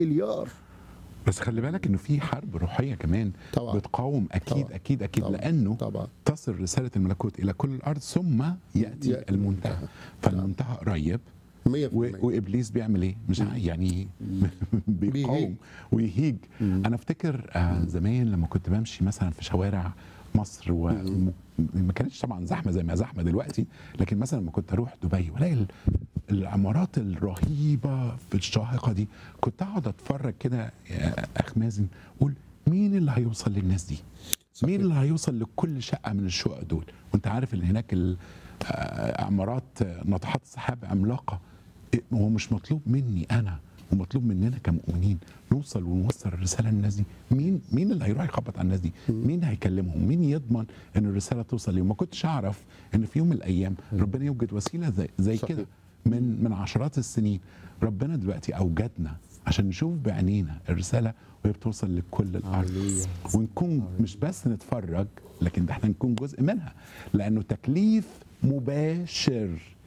مليار بس خلي بالك انه في حرب روحيه كمان طبعا بتقاوم اكيد طبعا. اكيد اكيد طبعا. لانه طبعا تصل رساله الملكوت الى كل الارض ثم ياتي يأتي المنتهى المنتهى. فالمنتهى قريب 100% و- وابليس بيعمل ايه؟ مش ع- يعني بيقاوم ويهيج مم. انا افتكر آه، زمان لما كنت بمشي مثلا في شوارع مصر وما كانتش طبعا زحمه زي ما زحمه دلوقتي لكن مثلا لما كنت اروح دبي والاقي ال- العمارات الرهيبه في الشاهقه دي كنت اقعد اتفرج كده يا اخ مازن اقول مين اللي هيوصل للناس دي؟ صحيح. مين اللي هيوصل لكل شقه من الشقق دول؟ وانت عارف ان هناك ال- آه، عمارات آه، ناطحات سحاب عملاقه إيه، هو مش مطلوب مني انا ومطلوب مننا كمؤمنين نوصل ونوصل الرساله للناس دي مين مين اللي هيروح يخبط على الناس دي مين هيكلمهم مين يضمن ان الرساله توصل ليهم ما كنتش اعرف ان في يوم من الايام ربنا يوجد وسيله زي, زي صحيح. كده من من عشرات السنين ربنا دلوقتي اوجدنا عشان نشوف بعينينا الرساله وهي بتوصل لكل الارض هللويا. ونكون مش بس نتفرج لكن ده احنا نكون جزء منها لانه تكليف مباشر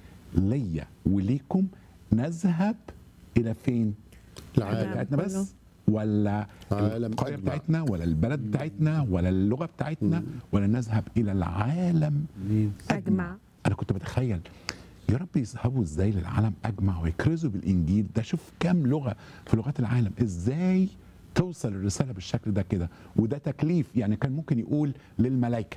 ليا وليكم نذهب الى فين؟ العالم بتاعتنا كله. بس ولا عالم القريه أجمع. بتاعتنا ولا البلد بتاعتنا ولا اللغه بتاعتنا ولا نذهب الى العالم اجمع انا كنت بتخيل يا رب يذهبوا ازاي للعالم اجمع ويكرزوا بالانجيل ده شوف كام لغه في لغات العالم ازاي توصل الرساله بالشكل ده كده وده تكليف يعني كان ممكن يقول للملائكه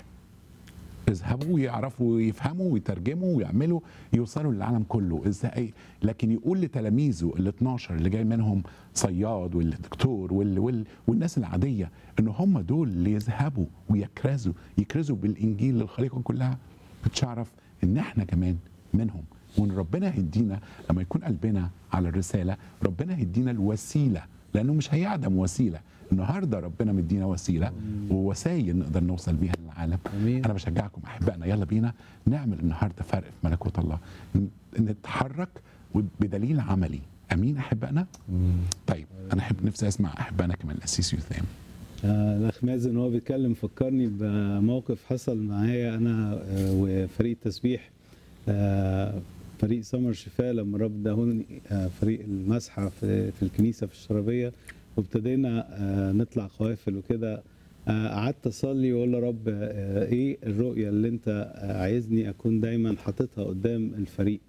اذهبوا يعرفوا يفهموا ويترجموا ويعملوا يوصلوا للعالم كله ازاي لكن يقول لتلاميذه ال 12 اللي جاي منهم صياد والدكتور وال وال والناس العاديه ان هم دول اللي يذهبوا ويكرزوا يكرزوا بالانجيل للخليقه كلها كنتش اعرف ان احنا كمان منهم وان ربنا هيدينا لما يكون قلبنا على الرساله ربنا هيدينا الوسيله لانه مش هيعدم وسيله النهارده ربنا مدينا وسيله ووسائل نقدر نوصل بيها للعالم امين انا بشجعكم احبائنا يلا بينا نعمل النهارده فرق في ملكوت الله ن- نتحرك بدليل عملي امين احبائنا طيب انا احب نفسي اسمع احبائنا كمان الاسيس يثام آه، الاخ مازن وهو بيتكلم فكرني بموقف حصل معايا انا آه، وفريق التسبيح آه، فريق سمر شفاء لما رب دهوني آه، فريق المسحه في في الكنيسه في الشرابيه وابتدينا آه، نطلع قوافل وكده آه، قعدت اصلي واقول يا رب آه، ايه الرؤيه اللي انت آه، عايزني اكون دايما حاططها قدام الفريق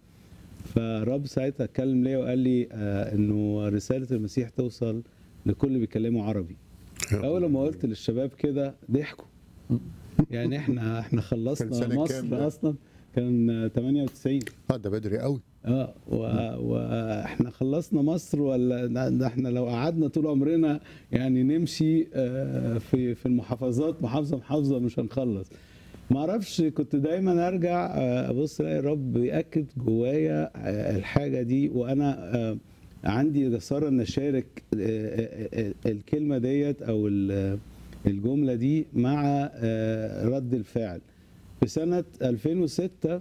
فرب ساعتها اتكلم ليا وقال لي آه، انه رساله المسيح توصل لكل اللي بيتكلموا عربي اول ما قلت للشباب كده ضحكوا يعني احنا احنا كان خلصنا سنة كام مصر ده؟ اصلا كان 98 اه ده بدري قوي اه و- واحنا خلصنا مصر ولا ده- ده احنا لو قعدنا طول عمرنا يعني نمشي آه، في في المحافظات محافظه محافظه مش هنخلص ما اعرفش كنت دايما ارجع آه، ابص الاقي الرب بياكد جوايا آه، الحاجه دي وانا آه، عندي جساره ان اشارك آه، آه، آه، الكلمه ديت او ال- الجمله دي مع آه، رد الفعل في سنه 2006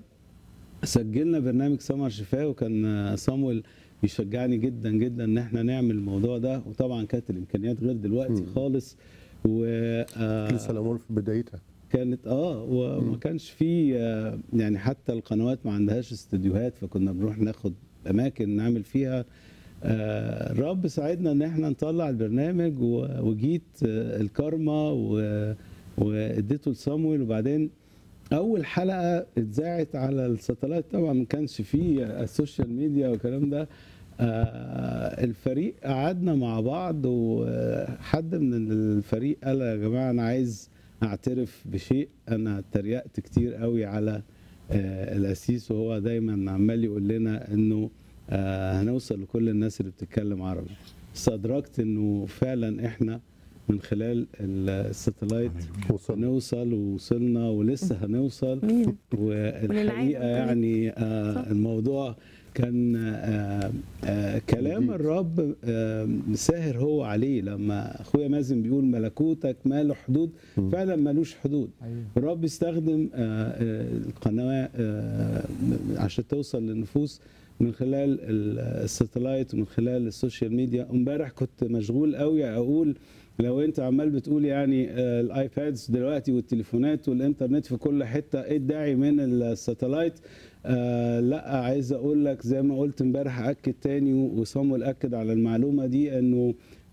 سجلنا برنامج سمر شفاء وكان صامويل بيشجعني جدا جدا ان احنا نعمل الموضوع ده وطبعا كانت الامكانيات غير دلوقتي مم. خالص وكانت لسه الامور في بدايتها اه وما كانش في آه، يعني حتى القنوات ما عندهاش استديوهات فكنا بنروح ناخد اماكن نعمل فيها آه، الرب ساعدنا ان احنا نطلع البرنامج و- وجيت آه، الكارما و- واديته لصامويل وبعدين اول حلقه اتذاعت على الساتلايت طبعا ما كانش فيه السوشيال ميديا والكلام ده آه، الفريق قعدنا مع بعض وحد من الفريق قال يا جماعه انا عايز اعترف بشيء انا اتريقت كتير قوي على آه، الاسيس وهو دايما عمال يقول لنا انه آه، هنوصل لكل الناس اللي بتتكلم عربي بس ادركت انه فعلا احنا من خلال الساتلايت وصلنا نوصل ووصلنا ولسه هنوصل مين والحقيقه وللعالم يعني صح. آه الموضوع كان آه آه كلام جديد. الرب آه ساهر هو عليه لما اخويا مازن بيقول ملكوتك ما له حدود مم. فعلا ملوش حدود الرب يستخدم آه آه القناه آه عشان توصل للنفوس من خلال ال- الساتلايت ومن خلال السوشيال ميديا امبارح كنت مشغول قوي اقول لو انت عمال بتقول يعني آه، الايبادز دلوقتي والتليفونات والانترنت في كل حته ايه الداعي من الساتلايت آه لا عايز اقول لك زي ما قلت امبارح اكد تاني وصامويل اكد على المعلومه دي انه